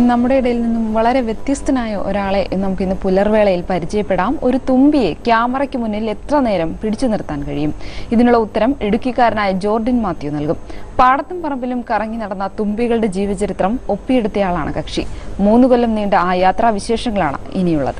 നമ്മുടെ ഇടയിൽ നിന്നും വളരെ വ്യത്യസ്തനായ ഒരാളെ നമുക്ക് ഇന്ന് പുലർവേളയിൽ പരിചയപ്പെടാം ഒരു തുമ്പിയെ ക്യാമറയ്ക്ക് മുന്നിൽ എത്ര നേരം പിടിച്ചു നിർത്താൻ കഴിയും ഇതിനുള്ള ഉത്തരം ഇടുക്കിക്കാരനായ ജോർഡിൻ മാത്യു നൽകും പാടത്തും പറമ്പിലും കറങ്ങി നടന്ന തുമ്പികളുടെ ജീവചരിത്രം ഒപ്പിയെടുത്തയാളാണ് കക്ഷി മൂന്ന് കൊല്ലം നീണ്ട ആ യാത്രാ വിശേഷങ്ങളാണ് ഇനിയുള്ളത്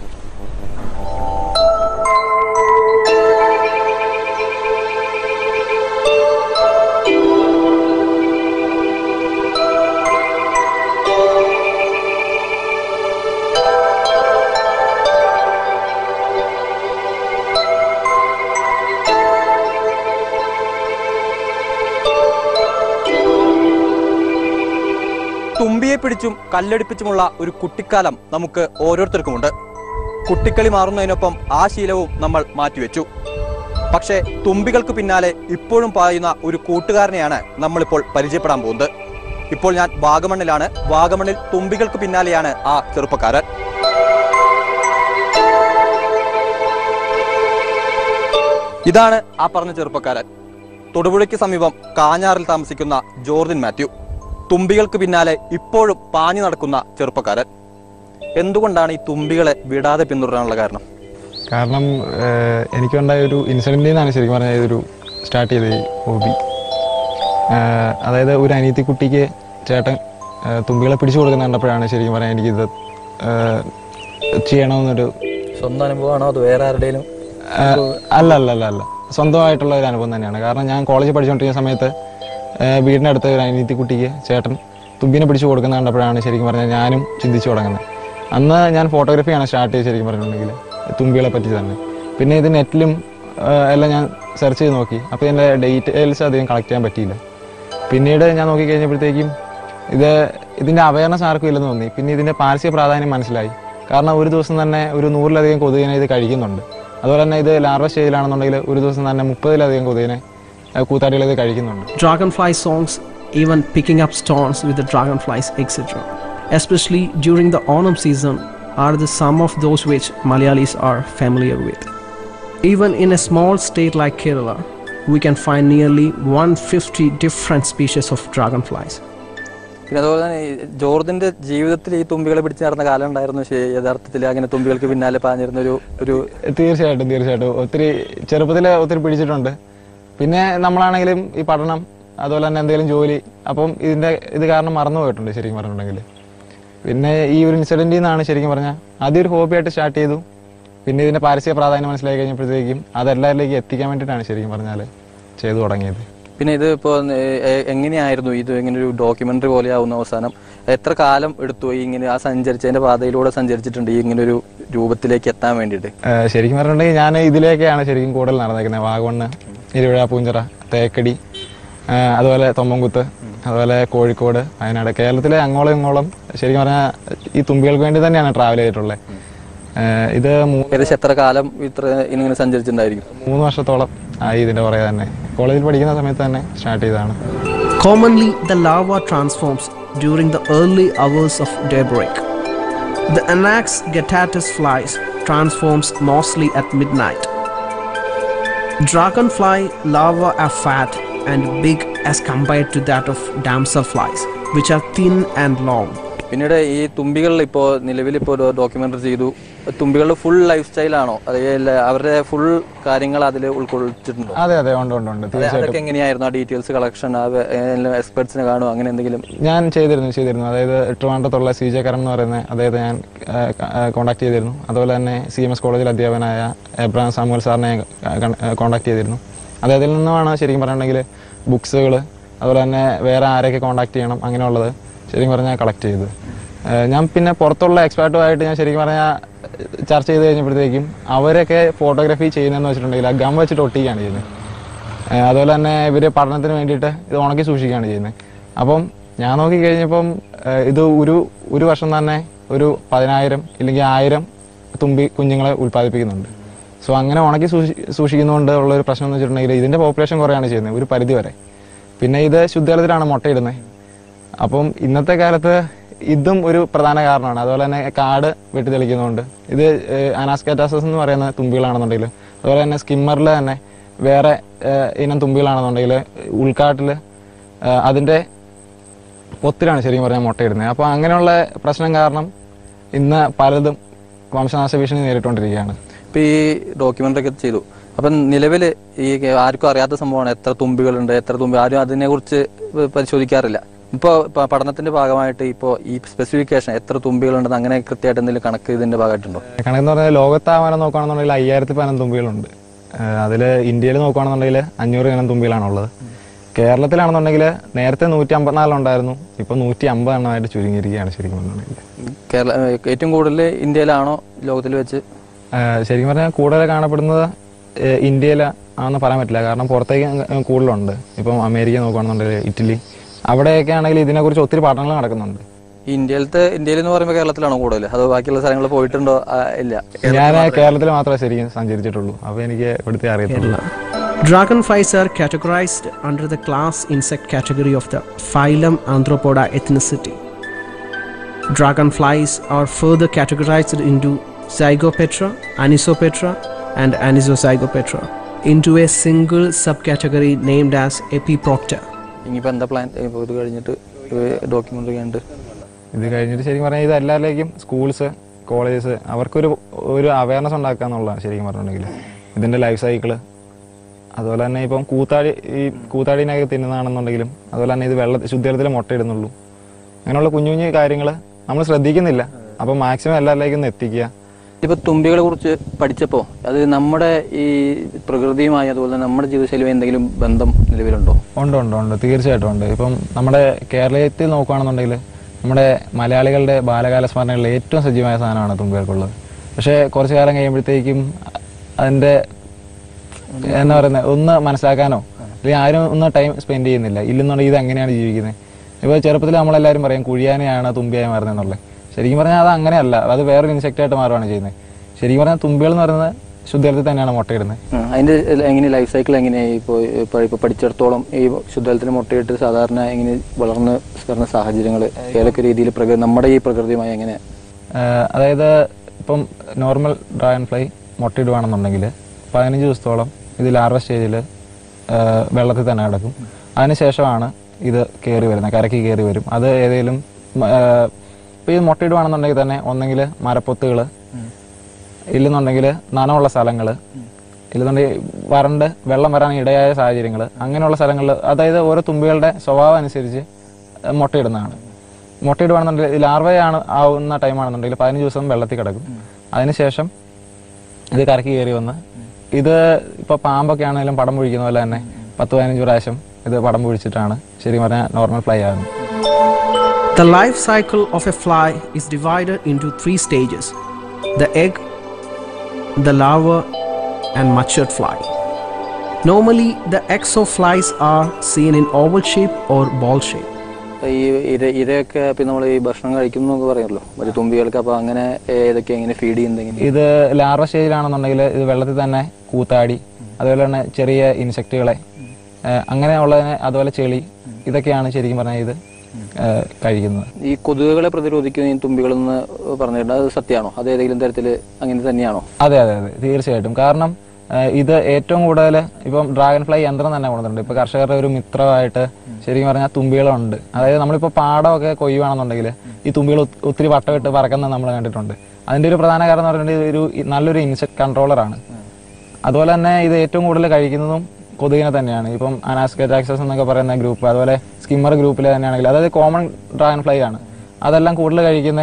തുമ്പിയെ പിടിച്ചും കല്ലടിപ്പിച്ചുമുള്ള ഒരു കുട്ടിക്കാലം നമുക്ക് ഓരോരുത്തർക്കുമുണ്ട് കുട്ടിക്കളി മാറുന്നതിനൊപ്പം ആ ശീലവും നമ്മൾ മാറ്റിവെച്ചു പക്ഷേ തുമ്പികൾക്ക് പിന്നാലെ ഇപ്പോഴും പായുന്ന ഒരു കൂട്ടുകാരനെയാണ് നമ്മളിപ്പോൾ പരിചയപ്പെടാൻ പോകുന്നത് ഇപ്പോൾ ഞാൻ വാഗമണ്ണിലാണ് വാഗമണ്ണിൽ തുമ്പികൾക്ക് പിന്നാലെയാണ് ആ ചെറുപ്പക്കാരൻ ഇതാണ് ആ പറഞ്ഞ ചെറുപ്പക്കാരൻ തൊടുപുഴയ്ക്ക് സമീപം കാഞ്ഞാറിൽ താമസിക്കുന്ന ജോർദിൻ മാത്യു തുമ്പികൾക്ക് പിന്നാലെ ഇപ്പോഴും പാഞ്ഞു നടക്കുന്ന ചെറുപ്പക്കാരൻ എന്തുകൊണ്ടാണ് ഈ തുമ്പികളെ വിടാതെ പിന്തുടരാനുള്ള കാരണം കാരണം ഏഹ്, എനിക്കുണ്ടായ ഒരു ഇൻസിഡൻറ്റിൽ നിന്നാണ് ശരിക്കും പറഞ്ഞാൽ ഇതൊരു സ്റ്റാർട്ട് ചെയ്തത് ഈ ഹോബി ഏഹ്, അതായത് ഒരു അനിയത്തി കുട്ടിക്ക് ചേട്ടൻ ഏഹ്, തുമ്പികളെ പിടിച്ചു കൊടുക്കുന്ന കണ്ടപ്പോഴാണ് ശരിക്കും പറഞ്ഞാൽ എനിക്കിത് ഏഹ്, ചെയ്യണമെന്നൊരു സ്വന്തം അനുഭവമാണോ അത് വേറെ ആരുടെയും ഏഹ്, അല്ല അല്ല അല്ല അല്ല സ്വന്തമായിട്ടുള്ള ഒരു അനുഭവം തന്നെയാണ് കാരണം ഞാൻ കോളേജിൽ പഠിച്ചുകൊണ്ടിരിക്കുന്ന സമയത്ത് ഏഹ്, വീടിൻ്റെ അടുത്ത് ഒരു അനിയത്തി കുട്ടിക്ക് ചേട്ടൻ തുമ്പിനെ പിടിച്ചു കൊടുക്കുന്ന കണ്ടപ്പോഴാണ് ശരിക്കും പറഞ്ഞാൽ ഞാനും ചിന്തിച്ചു തുടങ്ങുന്നത് അന്ന് ഞാൻ ഫോട്ടോഗ്രാഫിയാണ് സ്റ്റാർട്ട് ചെയ്ത് ശരിക്കും പറഞ്ഞിട്ടുണ്ടെങ്കിൽ തുമ്പികളെ പറ്റി തന്നെ പിന്നെ ഇത് നെറ്റിലും ഏഹ്, എല്ലാം ഞാൻ സെർച്ച് ചെയ്ത് നോക്കി അപ്പോൾ ഇതിൻ്റെ ഡീറ്റെയിൽസ് അധികം കളക്ട് ചെയ്യാൻ പറ്റിയില്ല പിന്നീട് ഞാൻ നോക്കി കഴിഞ്ഞപ്പോഴത്തേക്കും ഇത് ഇതിൻ്റെ അവയർനെസ് ആർക്കും ഇല്ലെന്ന് തോന്നി പിന്നെ ഇതിൻ്റെ പാരസ്യ പ്രാധാന്യം മനസ്സിലായി കാരണം ഒരു ദിവസം തന്നെ ഒരു നൂറിലധികം കൊതുകിനെ ഇത് കഴിക്കുന്നുണ്ട് അതുപോലെ തന്നെ ഇത് ലാർവ സ്റ്റേജിലാണെന്നുണ്ടെങ്കിൽ ഒരു ദിവസം തന്നെ മുപ്പതിലധികം കൊതുകിനെ ഏഹ്, കൂത്താടികൾ ഇത് കഴിക്കുന്നുണ്ട് dragonfly songs, even picking up stones with the dragonflies, etc. Especially during the autumn season, are the some of those which Malayalis are familiar with. Even in a small state like Kerala, we can find nearly 150 different species of dragonflies. പിന്നെ അതുപോലെ തന്നെ ഈ ജോർജിന്റെ ജീവിതത്തിൽ ഈ തുമ്പികളെ പിടിച്ച് നടന്ന കാലം ഉണ്ടായിരുന്നു ശരി, യഥാർത്ഥത്തിൽ അങ്ങനെ തുമ്പികൾക്ക് പിന്നാലെ പാഞ്ഞിരുന്ന ഒരു ഒരു തീർച്ചയായിട്ടും തീർച്ചയായിട്ടും ഒത്തിരി ചെറുപ്പത്തിൽ ഒത്തിരി പിടിച്ചിട്ടുണ്ട് പിന്നെ നമ്മളാണെങ്കിലും ഈ പഠനം അതുപോലെ തന്നെ എന്തെങ്കിലും ജോലി അപ്പം ഇതിന്റെ ഇത് കാരണം മറന്നു പോയിട്ടുണ്ട് ശരിക്കും പറഞ്ഞിട്ടുണ്ടെങ്കിൽ പിന്നെ ഈ ഒരു ഇൻസിഡന്റിൽ നിന്നാണ് ശരിക്കും പറഞ്ഞാൽ ആദ്യം ഒരു ഹോബിയായിട്ട് സ്റ്റാർട്ട് ചെയ്തു പിന്നെ ഇതിന്റെ പാരസ്യ പ്രാധാന്യം മനസ്സിലാക്കി കഴിഞ്ഞപ്പോഴത്തേക്കും അത് എല്ലാവരിലേക്ക് എത്തിക്കാൻ വേണ്ടിയിട്ടാണ് ശരിക്കും പറഞ്ഞാൽ ചെയ്തു തുടങ്ങിയത് പിന്നെ ഇത് ഇപ്പോൾ എങ്ങനെയായിരുന്നു ഇത് ഇങ്ങനെ ഒരു ഡോക്യുമെന്ററി പോലെ ആവുന്ന അവസാനം എത്ര കാലം എടുത്തു ഈ ഇങ്ങനെ ആ സഞ്ചരിച്ചതിന്റെ പാതയിലൂടെ സഞ്ചരിച്ചിട്ടുണ്ട് ഈ ഇങ്ങനെ ഒരു രൂപത്തിലേക്ക് എത്താൻ വേണ്ടിയിട്ട് ഏഹ് ശരിക്കും പറഞ്ഞിട്ടുണ്ടെങ്കിൽ ഞാൻ ഇതിലേക്കാണ് ശരിക്കും കൂടുതൽ നടന്നേക്കുന്നത് വാഗമണ്ണ് ഇരുവിഴ പൂഞ്ചിറ തേക്കടി ഏഹ് അതുപോലെ തൊമ്മൻകുത്ത് അതുപോലെ കോഴിക്കോട് വയനാട് കേരളത്തിലെ അങ്ങോളം ഇങ്ങോളം ശരിക്കും പറഞ്ഞാൽ ഈ തുമ്പികൾക്ക് വേണ്ടി തന്നെയാണ് ട്രാവൽ ചെയ്തിട്ടുള്ളത് ഏഹ് ഇത് മൂ- ഏകദേശം എത്ര കാലം ഇത്ര ഇങ്ങനെ സഞ്ചരിച്ചിട്ടുണ്ടായിരിക്കും മൂന്ന് വർഷത്തോളം ആയി ഇതിന്റെ പുറകെ തന്നെ കോളേജിൽ പഠിക്കുന്ന സമയത്ത് തന്നെ സ്റ്റാർട്ട് ചെയ്തതാണ് Commonly, the larva transforms during the early hours of daybreak. The Anax guttatus flies transforms mostly at midnight. Dragonfly larvae are fat and big as compared to that of damselflies, which are thin and long. പിന്നീട് ഈ തുമ്പികളിൽ ഇപ്പോൾ നിലവിൽ ഇപ്പോൾ ഒരു documentary ചെയ്തു തുമ്പികളുടെ full life സ്റ്റൈലാണോ അതേ അവരുടെ full കാര്യങ്ങൾ അതിൽ ഉൾക്കൊള്ളിച്ചിട്ടുണ്ടോ അതെ അതെ ഉണ്ട് ഉണ്ട് ഉണ്ട് അതെ, തീർച്ചയായിട്ടും അതൊക്കെ എങ്ങനെയായിരുന്നു ആ ഡീറ്റെയിൽസ് കളക്ഷൻ എക്സ്പെർട്സിനെ കാണുമോ അങ്ങനെ എന്തെങ്കിലും ഞാൻ ചെയ്തിരുന്നു ചെയ്തിരുന്നു അതായത് ട്രിവാൻഡ്രത്തുള്ള സി ജെ കരം എന്ന് പറയുന്ന അദ്ദേഹത്തെ ഞാൻ കോൺടാക്ട് ചെയ്തിരുന്നു അതുപോലെ തന്നെ സി എം എസ് കോളേജിൽ അധ്യാപകനായ എബ്രഹാം സാമുവൽ സാറിനെ കോൺടാക്ട് ചെയ്തിരുന്നു അദ്ദേഹത്തിൽ നിന്നുമാണ് ശരിക്കും പറഞ്ഞിട്ടുണ്ടെങ്കിൽ ബുക്സുകൾ അതുപോലെ തന്നെ വേറെ ആരെയൊക്കെ കോൺടാക്ട് ചെയ്യണം അങ്ങനെയുള്ളത് ശരിക്കും പറഞ്ഞാൽ കളക്ട് ചെയ്തത് ഏഹ് ഞാൻ പിന്നെ പുറത്തുള്ള എക്സ്പേർട്ടുമായിട്ട് ഞാൻ ശരിക്കും പറഞ്ഞാൽ ചർച്ച ചെയ്ത് കഴിഞ്ഞപ്പോഴത്തേക്കും അവരൊക്കെ ഫോട്ടോഗ്രാഫി ചെയ്യുന്നതെന്ന് വെച്ചിട്ടുണ്ടെങ്കിൽ ആ ഗം വെച്ചിട്ട് ഒട്ടിക്കുകയാണ് ചെയ്യുന്നത് ഏഹ് അതുപോലെ തന്നെ ഇവർ പഠനത്തിന് വേണ്ടിയിട്ട് ഇത് ഉണക്കി സൂക്ഷിക്കുകയാണ് ചെയ്യുന്നത് അപ്പം ഞാൻ നോക്കി കഴിഞ്ഞപ്പം ഏഹ് ഇത് ഒരു ഒരു വർഷം തന്നെ ഒരു പതിനായിരം ഇല്ലെങ്കിൽ ആയിരം തുമ്പി കുഞ്ഞുങ്ങളെ ഉൽപ്പാദിപ്പിക്കുന്നുണ്ട് സോ അങ്ങനെ ഉണക്കി സൂക്ഷി സൂക്ഷിക്കുന്നതുകൊണ്ട് ഉള്ള ഒരു പ്രശ്നം എന്ന് വെച്ചിട്ടുണ്ടെങ്കിൽ ഇതിൻ്റെ പോപ്പുലേഷൻ കുറയാണ് ചെയ്യുന്നത് ഒരു പരിധി വരെ പിന്നെ ഇത് ശുദ്ധജലത്തിലാണ് മുട്ടയിടുന്നത് അപ്പം ഇന്നത്തെ കാലത്ത് ഇതും ഒരു പ്രധാന കാരണമാണ് അതുപോലെ തന്നെ കാട് വെട്ടി തെളിക്കുന്നതുകൊണ്ട് ഇത് അനാസ്കാറ്റാസസ് എന്ന് പറയുന്ന തുമ്പികളാണെന്നുണ്ടെങ്കിൽ അതുപോലെ തന്നെ സ്കിമ്മറിൽ തന്നെ വേറെ ഏഹ്, ഇനം തുമ്പികളാണെന്നുണ്ടെങ്കിൽ ഉൾക്കാട്ടിൽ അതിൻ്റെ ഒത്തിരിയാണ് ശരിക്കും പറഞ്ഞാൽ മുട്ടയിടുന്നത് അപ്പോൾ അങ്ങനെയുള്ള പ്രശ്നം കാരണം ഇന്ന് പലതും വംശനാശ ഭീഷണി നേരിട്ടുകൊണ്ടിരിക്കുകയാണ് ഇപ്പൊ ഈ ഡോക്യുമെന്ററി ഒക്കെ ചെയ്തു അപ്പം നിലവിൽ ഈ ആർക്കും അറിയാത്ത സംഭവമാണ് എത്ര തുമ്പികളുണ്ട് എത്ര തുമ്പി ആരും അതിനെക്കുറിച്ച് പരിശോധിക്കാറില്ല ഇപ്പോൾ പഠനത്തിന്റെ ഭാഗമായിട്ട് ഇപ്പോൾ ഈ സ്പെസിഫിക്കേഷൻ എത്ര തുമ്പികളുണ്ടെന്ന് അങ്ങനെ കൃത്യമായിട്ട് എന്തെങ്കിലും കണക്ക് ഇതിന്റെ ഭാഗമായിട്ടുണ്ടോ കണക്കെന്ന് പറഞ്ഞാൽ ലോകത്താവാനം നോക്കുകയാണെന്നുണ്ടെങ്കിൽ അയ്യായിരത്തി പതിനം തുമ്പികളുണ്ട് അതിൽ ഇന്ത്യയിൽ നോക്കുകയാണെന്നുണ്ടെങ്കിൽ അഞ്ഞൂറ് ഇനം തുമ്പികളാണുള്ളത് കേരളത്തിലാണെന്നുണ്ടെങ്കിൽ നേരത്തെ നൂറ്റി അമ്പത്തിനാലുണ്ടായിരുന്നു ഇപ്പോൾ നൂറ്റി അമ്പത് എണ്ണമായിട്ട് ചുരുങ്ങിയിരിക്കുകയാണ് ശരിക്കും പറഞ്ഞിട്ടുണ്ടെങ്കിൽ കേരള ഏറ്റവും കൂടുതൽ ഇന്ത്യയിലാണോ ലോകത്തിൽ വെച്ച് ഏഹ് ശരിക്കും പറഞ്ഞാൽ കൂടുതൽ കാണപ്പെടുന്നത് ഏഹ് ഇന്ത്യയിൽ ആണെന്ന് പറയാൻ പറ്റില്ല കാരണം പുറത്തേക്ക് അങ്ങ് കൂടുതലുണ്ട് ഇപ്പം അമേരിക്ക നോക്കുകയാണെന്നുണ്ടെങ്കിൽ ഇറ്റലി അവിടെയൊക്കെ ആണെങ്കിൽ ഇതിനെക്കുറിച്ച് ഒത്തിരി പഠനങ്ങൾ നടക്കുന്നുണ്ട് ഈ ഇന്ത്യയിലത്തെ ഇന്ത്യയിൽ എന്ന് പറയുമ്പോൾ കേരളത്തിലാണോ കൂടുതൽ അത് ബാക്കിയുള്ള സ്ഥലങ്ങളിൽ പോയിട്ടുണ്ടോ ആ, ഇല്ല ഞാൻ കേരളത്തിൽ മാത്രമേ ശരിക്കും സഞ്ചരിച്ചിട്ടുള്ളൂ അപ്പോൾ എനിക്ക് ഇവിടുത്തെ അറിയത്തുള്ളൂ Dragonflies are categorized under the class insect category of the phylum Arthropoda ethnicity. Dragonflies are further categorized into Zygopetra, Anisopetra, and Anisozygopetra into a single subcategory named as Epiprocta. ഇനിയിപ്പോൾ എന്താ പ്ലാൻ ഇപ്പോൾ ഇത് കഴിഞ്ഞിട്ട് ഡോക്യുമെന്ററി കണ്ട് ഇത് കഴിഞ്ഞിട്ട് ശരിക്കും പറഞ്ഞാൽ ഇത് എല്ലാവരിലേക്കും സ്കൂൾസ് കോളേജസ് അവർക്കൊരു ഒരു അവയർനെസ് ഉണ്ടാക്കുക എന്നുള്ളതാണ് ശരിക്കും പറഞ്ഞിട്ടുണ്ടെങ്കിൽ ഇതിൻ്റെ ലൈഫ് സൈക്കിള് അതുപോലെ തന്നെ ഇപ്പം കൂത്താടി ഈ കൂത്താടിനൊക്കെ തിന്നുന്നതാണെന്നുണ്ടെങ്കിലും അതുപോലെ തന്നെ ഇത് വെള്ള ശുദ്ധജലത്തിൽ മുട്ടയിടുന്നുള്ളൂ അങ്ങനെയുള്ള കുഞ്ഞു കുഞ്ഞു കാര്യങ്ങൾ നമ്മൾ ശ്രദ്ധിക്കുന്നില്ല അപ്പം മാക്സിമം എല്ലാവരിലേക്കും ഒന്ന് എത്തിക്കുക ഇപ്പൊ തുമ്പികളെ കുറിച്ച് പഠിച്ചപ്പോൾ അത് നമ്മുടെ ഈ പ്രകൃതിയുമായി അതുപോലെ തന്നെ നമ്മുടെ ജീവിതശൈലിയുമായി എന്തെങ്കിലും ബന്ധം നിലവിലുണ്ടോ ഉണ്ട് ഉണ്ട് ഉണ്ട് തീർച്ചയായിട്ടും ഉണ്ട് ഇപ്പം നമ്മുടെ കേരളത്തിൽ നോക്കുകയാണെന്നുണ്ടെങ്കിൽ നമ്മുടെ മലയാളികളുടെ ബാലകാല സ്മരണകളിൽ ഏറ്റവും സജീവമായ സാധനമാണ് തുമ്പികൾക്കുള്ളത് പക്ഷേ കുറച്ച് കാലം കഴിയുമ്പോഴത്തേക്കും അതിൻ്റെ എന്താ പറയുന്നത് ഒന്ന് മനസ്സിലാക്കാനോ അല്ലെങ്കിൽ ആരും ഒന്ന് ടൈം സ്പെൻഡ് ചെയ്യുന്നില്ല ഇല്ലെന്നുണ്ടെങ്കിൽ ഇത് എങ്ങനെയാണ് ജീവിക്കുന്നത് ഇപ്പോൾ ചെറുപ്പത്തിൽ നമ്മളെല്ലാവരും പറയും കുഴിയാനെയാണ് തുമ്പിയായി മാറുന്നതെന്നുള്ളത് ശരിക്കും പറഞ്ഞാൽ അത് അങ്ങനെയല്ല അത് വേറൊരു ഇൻസെക്റ്റ് ആയിട്ട് മാറുകയാണ് ചെയ്യുന്നത് ശരിക്കും പറഞ്ഞാൽ തുമ്പികൾ എന്ന് പറയുന്നത് ശുദ്ധജലത്തിൽ തന്നെയാണ് മുട്ടയിടുന്നത് ഉം. അതിന്റെ എങ്ങനെ ലൈഫ് സൈക്കിൾ എങ്ങനെയായി ഇപ്പോൾ ഇപ്പോൾ ഇപ്പോൾ പഠിച്ചിടത്തോളം ഈ ശുദ്ധജലത്തിന് മുട്ടയിട്ട് സാധാരണ എങ്ങനെ വളർന്ന് വരുന്ന സാഹചര്യങ്ങൾ ഏതൊക്കെ രീതിയിൽ പ്രകൃതി നമ്മുടെ ഈ പ്രകൃതിയുമായി എങ്ങനെ ആഹ് അതായത് ഇപ്പം നോർമൽ ഡ്രാഗൺ ഫ്ലൈ മുട്ടയിടുവാണെന്നുണ്ടെങ്കിൽ പതിനഞ്ച് ദിവസത്തോളം ഇത് ലാർവ സ്റ്റേജിൽ വെള്ളത്തിൽ തന്നെ കിടക്കും അതിനുശേഷമാണ് ഇത് കയറി വരുന്നത് കരയ്ക്ക് കയറി വരും അത് ഏതെങ്കിലും ഇപ്പോൾ ഇത് മുട്ടയിടുവാണെന്നുണ്ടെങ്കിൽ തന്നെ ഒന്നെങ്കിൽ മരപ്പൊത്തുകൾ ഇല്ലെന്നുണ്ടെങ്കിൽ നനമുള്ള സ്ഥലങ്ങൾ ഇല്ലെന്നുണ്ടെങ്കിൽ വരണ്ട് വെള്ളം വരാൻ ഇടയായ സാഹചര്യങ്ങൾ അങ്ങനെയുള്ള സ്ഥലങ്ങളിൽ അതായത് ഓരോ തുമ്പികളുടെ സ്വഭാവം അനുസരിച്ച് മുട്ടയിടുന്നതാണ് മുട്ടയിടുവാണെന്നുണ്ടെങ്കിൽ ലാർവയാണ് ആവുന്ന ടൈമാണെന്നുണ്ടെങ്കിൽ പതിനഞ്ച് ദിവസം വെള്ളത്തിൽ കിടക്കും അതിനുശേഷം ഇത് കരക്ക് കയറി വന്ന് ഇത് ഇപ്പോൾ പാമ്പൊക്കെ ആണെങ്കിലും പടം പൊഴിക്കുന്ന പോലെ തന്നെ പത്ത് പതിനഞ്ച് പ്രാവശ്യം ഇത് പടം പൊഴിച്ചിട്ടാണ് ശരിക്കും പറഞ്ഞാൽ നോർമൽ ഫ്ലൈ ആകുന്നത് The life cycle of a fly is divided into three stages the egg, the larva, and matured fly. Normally, the eggs of flies are seen in oval shape or ball shape. ഇപ്പൊ ഈ ഇര ഇരയൊക്കെ പിന്നെ നമ്മൾ ഈ ഭക്ഷണം കഴിക്കുന്നു എന്നൊക്കെ പറയുമല്ലോ ഒരു തുമ്പികൾക്ക് അപ്പോൾ അങ്ങനെ ഏതൊക്കെ എങ്ങനെ ഫീഡ് ചെയ്യുന്നെങ്കിൽ ഇത് ലാർവ സ്റ്റേജിലാണെന്നുണ്ടെങ്കിൽ ഇത് വെള്ളത്തിൽ തന്നെ കൂത്താടി അതുപോലെ തന്നെ ചെറിയ ഇൻസെക്റ്റുകളെ ഏഹ് അങ്ങനെയുള്ളതിനെ അതുപോലെ ചെളി ഇതൊക്കെയാണ് ശരിക്കും പറഞ്ഞാൽ ഇത് ഏഹ് കഴിക്കുന്നത് ഈ കൊതുകുകളെ പ്രതിരോധിക്കുന്ന ഈ തുമ്പികളെന്ന് പറഞ്ഞിട്ടുണ്ട് അത് സത്യമാണോ അത് ഏതെങ്കിലും തരത്തിൽ അങ്ങനെ തന്നെയാണോ അതെ അതെ അതെ തീർച്ചയായിട്ടും കാരണം ഏഹ് ഇത് ഏറ്റവും കൂടുതൽ ഇപ്പം ഡ്രാഗൺ ഫ്ലൈ യന്ത്രം തന്നെ കൊണ്ടുവന്നിട്ടുണ്ട് ഇപ്പൊ കർഷകരുടെ ഒരു മിത്രമായിട്ട് ശരിക്കും പറഞ്ഞാൽ തുമ്പികളുണ്ട് അതായത് നമ്മളിപ്പോൾ പാടമൊക്കെ കൊയ്യുവാണെന്നുണ്ടെങ്കിൽ ഈ തുമ്പികൾ ഒത്ത് ഒത്തിരി വട്ടമിട്ട് പറക്കുന്നത് നമ്മൾ കണ്ടിട്ടുണ്ട് അതിന്റെ ഒരു പ്രധാന കാരണം എന്ന് പറഞ്ഞിട്ടുണ്ടെങ്കിൽ ഒരു ഇ- നല്ലൊരു ഇൻസെക്ട് കൺട്രോളറാണ് അതുപോലെ തന്നെ ഇത് ഏറ്റവും കൂടുതൽ കഴിക്കുന്നതും കൊതുകിനെ തന്നെയാണ് ഇപ്പം അനാസ്കറ്റാക്സസ് എന്നൊക്കെ പറയുന്ന ഗ്രൂപ്പ് അതുപോലെ സ്കിമ്മർ ഗ്രൂപ്പിൽ തന്നെയാണെങ്കിൽ അതായത് കോമൺ ഡ്രാഗൺ ഫ്ലൈ ആണ് അതെല്ലാം കൂടുതൽ കഴിക്കുന്ന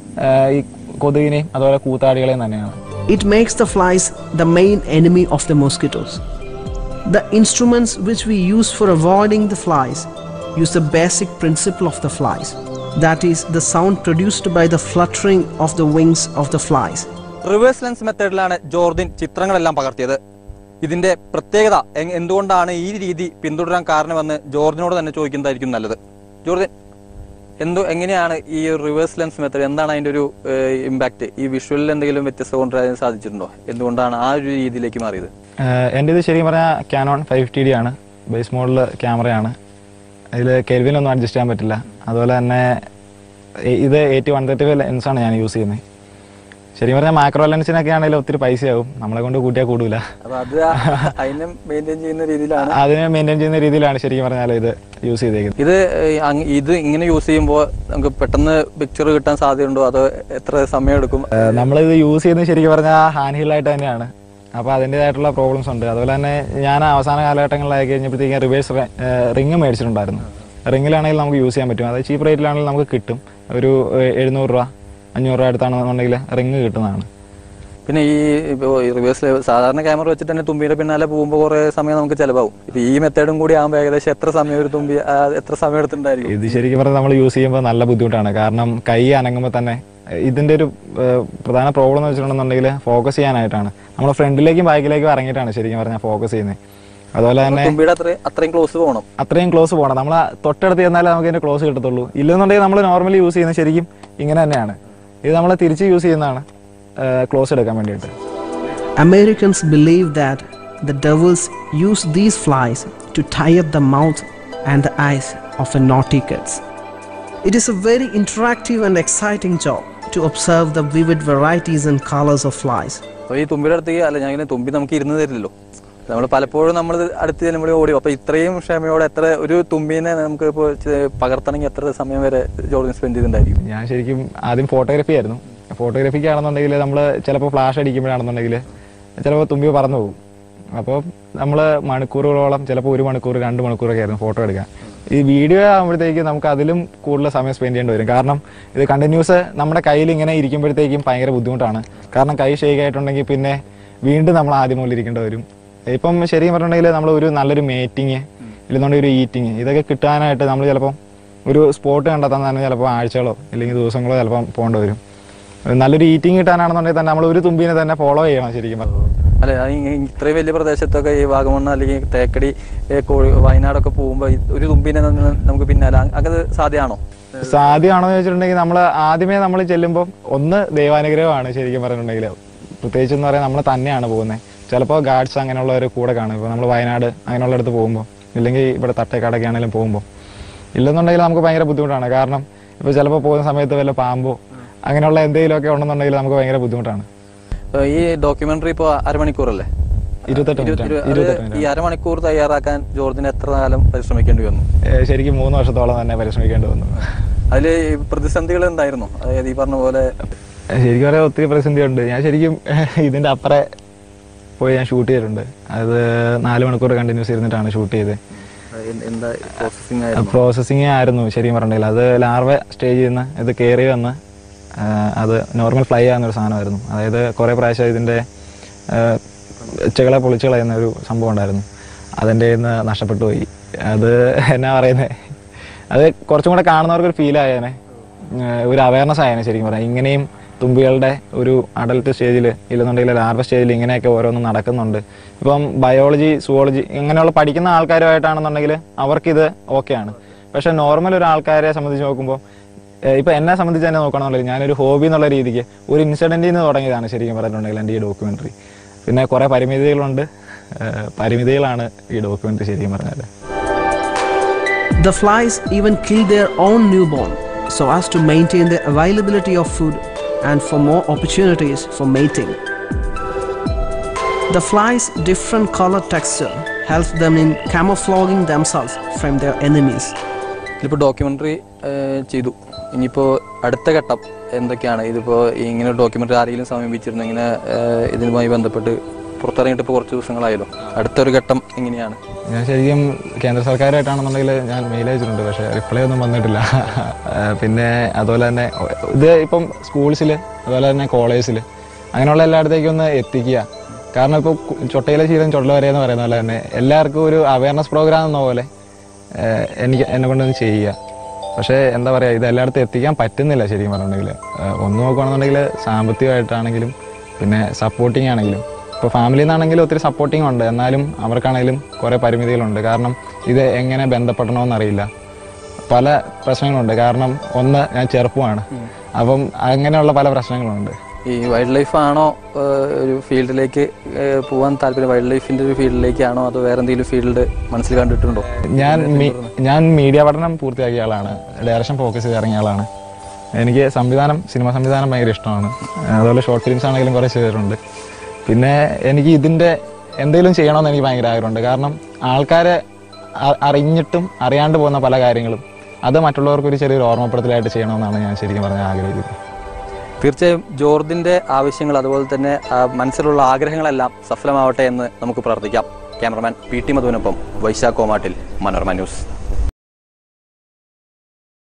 ഈ കൊതുകിനെയും അതുപോലെ കൂത്താടികളെയും തന്നെയാണ് It makes the flies the main enemy of the mosquitoes. The instruments which we use for avoiding the flies use the basic principle of the flies, that is, the sound produced by the fluttering of the wings of the flies. Reverse lens മെത്തേഡിലാണ് ജോർദിൻ ചിത്രങ്ങളെല്ലാം പകർത്തിയത് ഇതിന്റെ പ്രത്യേകത A- എന്തുകൊണ്ടാണ് ഈ രീതി പിന്തുടരാൻ കാരണമെന്ന് ജോർജിനോട് തന്നെ ചോദിക്കുന്നതായിരിക്കും നല്ലത് ജോർജിൻ എന്തോ എങ്ങനെയാണ് ഈ റിവേഴ്സ് ലെൻസ് മെത്തേഡ് എന്താണ് അതിന്റെ ഒരു ഇമ്പാക്ട് ഈ വിഷ്വലിൽ എന്തെങ്കിലും വ്യത്യസ്തത കൊണ്ടുവരാൻ സാധിച്ചിട്ടുണ്ടോ എന്തുകൊണ്ടാണ് ആ ഒരു രീതിയിലേക്ക് മാറിയത് ഏഹ് എൻ്റെ ഇത് ശരിക്കും പറഞ്ഞാൽ ക്യാനോൺ ഫൈവ് ടി ഡി ആണ് ബേസ് മോഡൽ ക്യാമറയാണ് അതിൽ കെൽവിനൊന്നും അഡ്ജസ്റ്റ് ചെയ്യാൻ പറ്റില്ല അതുപോലെ തന്നെ എ- ഇത് എയ്റ്റി വൺ തേർട്ടി ഫൈവ് ലെൻസാണ് ഞാൻ യൂസ് ചെയ്യുന്നത് ശരിക്കും പറഞ്ഞാൽ മാക്രോ ലെൻസിനൊക്കെ ആണെങ്കിലും ഒത്തിരി പൈസയാവും നമ്മളെ കൊണ്ട് കൂട്ടിയാൽ കൂടൂല അപ്പൊ അത് അതിനെ മെയിൻറ്റെയിൻ ചെയ്യുന്ന രീതിയിലാണ് അതിനെ മെയിൻറ്റെയിൻ ചെയ്യുന്ന രീതിയിലാണ് ശരിക്കും പറഞ്ഞാൽ ഇത് യൂസ് ചെയ്തേക്കുന്നത് ഇത് ഏഹ്, അങ് ഇത് ഇങ്ങനെ യൂസ് ചെയ്യുമ്പോൾ നമുക്ക് പെട്ടെന്ന് പിക്ചർ കിട്ടാൻ സാധ്യതയുണ്ടോ അതോ എത്ര സമയം എടുക്കും ഏഹ് നമ്മളിത് യൂസ് ചെയ്യുന്നത് ശരിക്കും പറഞ്ഞാൽ ഹാൻഡ് ഹീലായിട്ട് തന്നെയാണ് അപ്പോൾ അതിൻ്റെതായിട്ടുള്ള പ്രോബ്ലംസ് ഉണ്ട് അതുപോലെ തന്നെ ഞാൻ അവസാന കാലഘട്ടങ്ങളിലായി കഴിഞ്ഞപ്പോഴത്തേക്കും റിവേഴ്സ് റിങ് മേടിച്ചിട്ടുണ്ടായിരുന്നു റിങ്ങിലാണെങ്കിൽ നമുക്ക് യൂസ് ചെയ്യാൻ പറ്റും അത് ചീപ്പ് റേറ്റിലാണെങ്കിൽ നമുക്ക് കിട്ടും ഒരു ഏഹ്, എഴുന്നൂറ് രൂപ അഞ്ഞൂറ് രൂപ അടുത്താണെന്നുണ്ടെങ്കിൽ റിങ് കിട്ടുന്നതാണ് പിന്നെ ഈ ഇപ്പോൾ റിവേഴ്സ് സാധാരണ ക്യാമറ വെച്ചിട്ട് തന്നെ തുമ്പിയുടെ പിന്നാലെ പോകുമ്പോൾ കുറേ സമയം നമുക്ക് ചിലവാകും ഇപ്പൊ ഈ മെത്തേഡും കൂടി ആകുമ്പോൾ ഏകദേശം എത്ര സമയം ഒരു തുമ്പി ആ, എത്ര സമയം എടുത്തിട്ടുണ്ടായിരിക്കും ഇത് ശരിക്കും പറഞ്ഞാൽ നമ്മൾ യൂസ് ചെയ്യുമ്പോൾ നല്ല ബുദ്ധിമുട്ടാണ് കാരണം കൈ അനങ്ങുമ്പോൾ തന്നെ ഏഹ്, ഇതിൻ്റെ ഒരു ഏഹ്, പ്രധാന പ്രോബ്ലം എന്ന് വെച്ചിട്ടുണ്ടെന്നുണ്ടെങ്കിൽ ഫോക്കസ് ചെയ്യാനായിട്ടാണ് നമ്മൾ ഫ്രണ്ടിലേക്കും ബാക്കിലേക്കും ഇറങ്ങിയിട്ടാണ് ശരിക്കും പറഞ്ഞാൽ ഫോക്കസ് ചെയ്യുന്നത് അതുപോലെ തന്നെ തുമ്പിയുടെ അത്ര അത്രയും ക്ലോസ് പോകണം അത്രയും ക്ലോസ് പോകണം നമ്മൾ തൊട്ടടുത്ത് ചെന്നാലേ നമുക്ക് ഇതിന്റെ ക്ലോസ് കിട്ടത്തുള്ളൂ ഇല്ലെന്നുണ്ടെങ്കിൽ നമ്മൾ നോർമലി യൂസ് ചെയ്യുന്നത് ശരിക്കും ഇങ്ങനെ തന്നെയാണ് ഇത് നമ്മൾ തിരിച്ച് യൂസ് ചെയ്യുന്നതാണ് ക്ലോസ് എടുക്കാൻ വേണ്ടിയിട്ട് Americans believe that the devils use these flies to tie up the mouth and the eyes of a naughty kids. It is a very interactive and exciting job to observe the vivid varieties and colors of flies. അപ്പോൾ ഈ തുമ്പിയുടെ അടുത്തേക്ക് അല്ല ഞാൻ ഇങ്ങനെ തുമ്പി നമുക്ക് ഇരുന്ന് തരില്ലല്ലോ നമ്മൾ പലപ്പോഴും നമ്മൾ അടുത്ത് ചെല്ലുമ്പോൾ ഓടി അപ്പൊ ഇത്രയും ക്ഷമയോടെ എത്ര ഒരു തുമ്പീനെ നമുക്ക് ഇപ്പോൾ പകർത്തണമെങ്കിൽ എത്ര സമയം വരെ ജോർജിൻ സ്പെൻഡ് ചെയ്തിട്ടുണ്ടായിരിക്കും ഞാൻ ശരിക്കും ആദ്യം ഫോട്ടോഗ്രാഫി ആയിരുന്നു ഫോട്ടോഗ്രാഫിക്ക് ആണെന്നുണ്ടെങ്കിൽ നമ്മൾ ചിലപ്പോൾ ഫ്ലാഷ് അടിക്കുമ്പോഴാണെന്നുണ്ടെങ്കിൽ ചിലപ്പോൾ തുമ്പി പറന്നു പോകും അപ്പോൾ നമ്മൾ മണിക്കൂറുകളോളം ചിലപ്പോൾ ഒരു മണിക്കൂർ രണ്ട് മണിക്കൂറൊക്കെ ആയിരുന്നു ഫോട്ടോ എടുക്കാൻ ഈ വീഡിയോ ആകുമ്പോഴത്തേക്കും നമുക്ക് അതിലും കൂടുതൽ സമയം സ്പെൻഡ് ചെയ്യേണ്ടി വരും കാരണം ഇത് കണ്ടിന്യൂസ് നമ്മുടെ കയ്യിൽ ഇങ്ങനെ ഇരിക്കുമ്പോഴത്തേക്കും ഭയങ്കര ബുദ്ധിമുട്ടാണ് കാരണം കൈ ഷേക്ക് ആയിട്ടുണ്ടെങ്കിൽ പിന്നെ വീണ്ടും നമ്മൾ ആദ്യം മുതൽ ഇരിക്കേണ്ടി വരും ഇപ്പം ശരിക്കും പറഞ്ഞിട്ടുണ്ടെങ്കിൽ നമ്മൾ ഒരു നല്ലൊരു മേറ്റിങ് ഇല്ലെന്നുണ്ടെങ്കിൽ ഒരു ഈറ്റിങ് ഇതൊക്കെ കിട്ടാനായിട്ട് നമ്മൾ ചിലപ്പോൾ ഒരു സ്പോട്ട് കണ്ടെത്താൻ തന്നെ ചിലപ്പോൾ ആഴ്ചകളോ അല്ലെങ്കിൽ ദിവസങ്ങളോ ചിലപ്പോൾ പോകേണ്ടി വരും ഒരു നല്ലൊരു ഈറ്റിംഗ് കിട്ടാനാണെന്നുണ്ടെങ്കിൽ തന്നെ നമ്മൾ ഒരു തുമ്പിനെ തന്നെ ഫോളോ ചെയ്യണം ശരിക്കും പറഞ്ഞാൽ അല്ലെ അത് ഈ- ഇത്രയും വലിയ പ്രദേശത്തൊക്കെ ഈ വാഗമണ്ണ് അല്ലെങ്കിൽ തേക്കടി ഏ, കോഴി വയനാടൊക്കെ പോകുമ്പോൾ ഒരു തുമ്പിനെ ന- നമുക്ക് പിന്നാലെ അ- അത് സാധ്യമാണോ സാധ്യമാണോ എന്ന് വെച്ചിട്ടുണ്ടെങ്കിൽ നമ്മൾ ആദ്യമേ നമ്മൾ ചെല്ലുമ്പോൾ ഒന്ന് ദൈവാനുഗ്രഹമാണ് ശരിക്കും പറഞ്ഞിട്ടുണ്ടെങ്കിൽ പ്രത്യേകിച്ച് എന്ന് പറയാൻ നമ്മൾ തന്നെയാണ് പോകുന്നത് ചിലപ്പോൾ ഗാർഡ്സ് അങ്ങനെയുള്ളവർ കൂടെ കാണും ഇപ്പോൾ നമ്മൾ വയനാട് അങ്ങനെയുള്ളിടത്ത് പോകുമ്പോൾ ഇല്ലെങ്കിൽ ഇവിടെ തട്ടേക്കാടൊക്കെ ആണെങ്കിലും പോകുമ്പോൾ ഇല്ലെന്നുണ്ടെങ്കിൽ നമുക്ക് ഭയങ്കര ബുദ്ധിമുട്ടാണ് കാരണം ഇപ്പോൾ ചിലപ്പോൾ പോകുന്ന സമയത്ത് വല്ല പാമ്പോ അങ്ങനെയുള്ള എന്തെങ്കിലുമൊക്കെ ഉണ്ടെന്നുണ്ടെങ്കിൽ നമുക്ക് ഭയങ്കര ബുദ്ധിമുട്ടാണ് ഏ, ഈ ഡോക്യുമെന്ററി ഇപ്പോൾ അരമണിക്കൂറല്ലേ ഇരുപത്തെട്ട് ഇരു- മിനിറ്റ് ഇരു- അത് ഇരുപത്തെട്ട് മിനിറ്റ് ഈ അരമണിക്കൂർ തയ്യാറാക്കാൻ ജോർജിന് എത്ര കാലം പരിശ്രമിക്കേണ്ടി വന്നു ഏഹ് ശരിക്കും മൂന്ന് വർഷത്തോളം തന്നെ പരിശ്രമിക്കേണ്ടി വന്നു അതിൽ പ്രതിസന്ധികൾ എന്തായിരുന്നു അതായത് ഈ പറഞ്ഞ പോലെ ശരിക്കും പറയാൻ ഒത്തിരി പ്രതിസന്ധി ഉണ്ട് ഞാൻ ശരിക്കും ഇതിന്റെ അപ്പുറേ പോയി ഞാൻ ഷൂട്ട് ചെയ്തിട്ടുണ്ട് അത് നാല് മണിക്കൂർ കണ്ടിന്യൂസ് ഇരുന്നിട്ടാണ് ഷൂട്ട് ചെയ്തത് എ- എന്താ പ്രോസസ്സിംഗ് ആയിരുന്നു പ്രോസസ്സിങ് ആയിരുന്നു ശരിക്കും പറഞ്ഞില്ല അത് ലാർവ സ്റ്റേജിൽ നിന്ന് ഇത് കയറി വന്ന് ആ, അത് നോർമൽ ഫ്ലൈ ആകുന്ന ഒരു സാധനമായിരുന്നു അതായത് കുറേ പ്രാവശ്യം ഇതിൻ്റെ ചെകളെ പൊളിച്ച് കളയുന്ന ഒരു സംഭവം ഉണ്ടായിരുന്നു അതിൻ്റെ നിന്ന് നഷ്ടപ്പെട്ടു പോയി അത് എന്നാ പറയുന്നത് അത് കുറച്ചും കൂടെ കാണുന്നവർക്ക് ഒരു ഫീൽ ആയേനെ ഏഹ് ഒരു അവയർനെസ് ആയേനെ ശരിക്കും പറയാം ഇങ്ങനെയും തുമ്പികളുടെ ഒരു അഡൽട്ട് സ്റ്റേജിൽ ഇല്ലെന്നുണ്ടെങ്കിൽ ലാർവ സ്റ്റേജിൽ ഇങ്ങനെയൊക്കെ ഓരോന്നും നടക്കുന്നുണ്ട് ഇപ്പം ബയോളജി സുവോളജി ഇങ്ങനെയുള്ള പഠിക്കുന്ന ആൾക്കാരുമായിട്ടാണെന്നുണ്ടെങ്കിൽ അവർക്കിത് ഓക്കെയാണ് പക്ഷെ നോർമൽ ഒരു ആൾക്കാരെ സംബന്ധിച്ച് നോക്കുമ്പോൾ ഏഹ് ഇപ്പൊ എന്നെ സംബന്ധിച്ച് തന്നെ നോക്കണമെന്നുണ്ടെങ്കിൽ ഞാനൊരു ഹോബി എന്നുള്ള രീതിക്ക് ഒരു ഇൻസിഡന്റിൽ നിന്ന് തുടങ്ങിയതാണ് ശരിക്കും പറഞ്ഞിട്ടുണ്ടെങ്കിൽ എൻ്റെ ഈ ഡോക്യുമെന്ററി പിന്നെ കുറെ പരിമിതികളുണ്ട് ഏഹ് പരിമിതികളാണ് ഈ ഡോക്യുമെന്ററി ശരിക്കും പറഞ്ഞാൽ The flies even kill their own newborn so as to maintain the availability of food and for more opportunities for mating. The flies' different color texture helps them in camouflaging themselves from their enemies. ഇതിപ്പോൾ documentary ചെയ്തു ഇനിയിപ്പോൾ അടുത്ത ഘട്ടം എന്തൊക്കെയാണ് ഇതിപ്പോൾ ഇങ്ങനെ ഒരു documentary ആരെങ്കിലും സമീപിച്ചിരുന്നു ഇങ്ങനെ ഏഹ്, ഇതിനുമായി ബന്ധപ്പെട്ട് പുറത്തിറങ്ങിയിട്ട് ഇപ്പോൾ കുറച്ച് ദിവസങ്ങളായല്ലോ അടുത്തൊരു ഘട്ടം എങ്ങനെയാണ് ഞാൻ ശരിക്കും കേന്ദ്ര സർക്കാരായിട്ടാണെന്നുണ്ടെങ്കിൽ ഞാൻ മെയിൽ അയച്ചിട്ടുണ്ട് പക്ഷേ റിപ്ലൈ ഒന്നും വന്നിട്ടില്ല ഏഹ് പിന്നെ അതുപോലെ തന്നെ ഇത് ഇപ്പം സ്കൂൾസിൽ അതുപോലെ തന്നെ കോളേജിൽ അങ്ങനെയുള്ള എല്ലായിടത്തേക്കും ഒന്ന് എത്തിക്കുക കാരണം ഇപ്പോൾ ചൊട്ടയിലെ ശീലം ചൊട്ടല വരെ എന്ന് പറയുന്ന പോലെ തന്നെ എല്ലാവർക്കും ഒരു അവയർനെസ് പ്രോഗ്രാം എന്ന പോലെ ഏഹ് എനിക്ക് എന്നെ കൊണ്ടൊന്ന് ചെയ്യുക പക്ഷേ എന്താ പറയുക ഇത് എല്ലായിടത്തും എത്തിക്കാൻ പറ്റുന്നില്ല ശരിക്കും പറഞ്ഞിട്ടുണ്ടെങ്കിൽ ഏഹ് ഒന്ന് നോക്കുകയാണെന്നുണ്ടെങ്കിൽ സാമ്പത്തികമായിട്ടാണെങ്കിലും പിന്നെ സപ്പോർട്ടിങ് ആണെങ്കിലും ഇപ്പോൾ ഫാമിലിയിൽ നിന്നാണെങ്കിലും ഒത്തിരി സപ്പോർട്ടിങ് ഉണ്ട് എന്നാലും അവർക്കാണെങ്കിലും കുറേ പരിമിതികളുണ്ട് കാരണം ഇത് എങ്ങനെ ബന്ധപ്പെടണമെന്നറിയില്ല പല പ്രശ്നങ്ങളുണ്ട് കാരണം ഒന്ന് ഞാൻ ചെറുപ്പമാണ് അപ്പം അങ്ങനെയുള്ള പല പ്രശ്നങ്ങളുണ്ട് ഈ വൈൽഡ് ലൈഫ് ആണോ ഏഹ്, ഒരു ഫീൽഡിലേക്ക് ഏഹ്, പോകാൻ താല്പര്യം വൈൽഡ് ലൈഫിന്റെ ഒരു ഫീൽഡിലേക്കാണോ അതോ വേറെ എന്തെങ്കിലും ഫീൽഡ് മനസ്സിൽ കണ്ടിട്ടുണ്ടോ ഞാൻ മീ- ഞാൻ മീഡിയ പഠനം പൂർത്തിയാക്കിയ ആളാണ് ഡയറക്ഷൻ ഫോക്കസ് ചെയ്ത് ഇറങ്ങിയ ആളാണ് എനിക്ക് സംവിധാനം സിനിമ സംവിധാനം ഭയങ്കര ഇഷ്ടമാണ് അതുപോലെ ഷോർട്ട് ഫിലിംസ് ആണെങ്കിലും കുറേ ചെയ്തിട്ടുണ്ട് പിന്നെ എനിക്ക് ഇതിൻ്റെ എന്തെങ്കിലും ചെയ്യണമെന്ന് എനിക്ക് ഭയങ്കര ആഗ്രഹമുണ്ട് കാരണം ആൾക്കാരെ അ- അറിഞ്ഞിട്ടും അറിയാണ്ട് പോകുന്ന പല കാര്യങ്ങളും അത് മറ്റുള്ളവർക്ക് ഒരു ചെറിയൊരു ഓർമ്മപ്പെടുത്തലായിട്ട് ചെയ്യണമെന്നാണ് ഞാൻ ശരിക്കും പറഞ്ഞാൽ ആഗ്രഹിക്കുന്നത് തീർച്ചയായും ജോർജിന്റെ ആവശ്യങ്ങൾ അതുപോലെ തന്നെ ആ, മനസ്സിലുള്ള ആഗ്രഹങ്ങളെല്ലാം സഫലമാവട്ടെ എന്ന് നമുക്ക് പ്രാർത്ഥിക്കാം ക്യാമറമാൻ പി ടി മധുവിനൊപ്പം വൈശാഖ് കോമാട്ടിൽ മനോരമ ന്യൂസ്